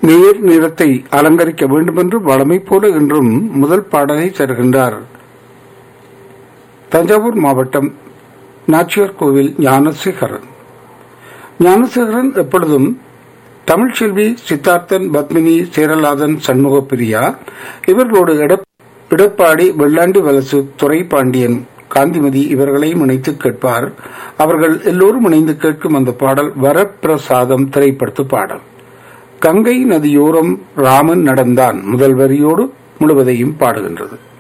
நேர் நிறத்தை அலங்கரிக்க வேண்டும் என்று வளமை போல இன்றும் முதல் பாடலை தருகின்றார் தஞ்சாவூர் மாவட்டம் நாச்சியார் கோவில் ஞானசேகரன் ஞானசேகரன் எப்பொழுதும் தமிழ்ச்செல்வி சித்தார்த்தன் பத்மினி சேரலாதன் சண்முக பிரியா இவர்களோடு எடப்- இடப்பாடி வெள்ளாண்டி வலசு துறை பாண்டியன் காந்திமதி இவர்களையும் இணைத்து கேட்பார் அவர்கள் எல்லோரும் இணைந்து கேட்கும் அந்த பாடல் வரப்பிரசாதம் திரைப்படத்து பாடல் கங்கை நதியோரம் ராமன் நடந்தான் முதல் வரியோடு முழுவதையும் பாடுகின்றது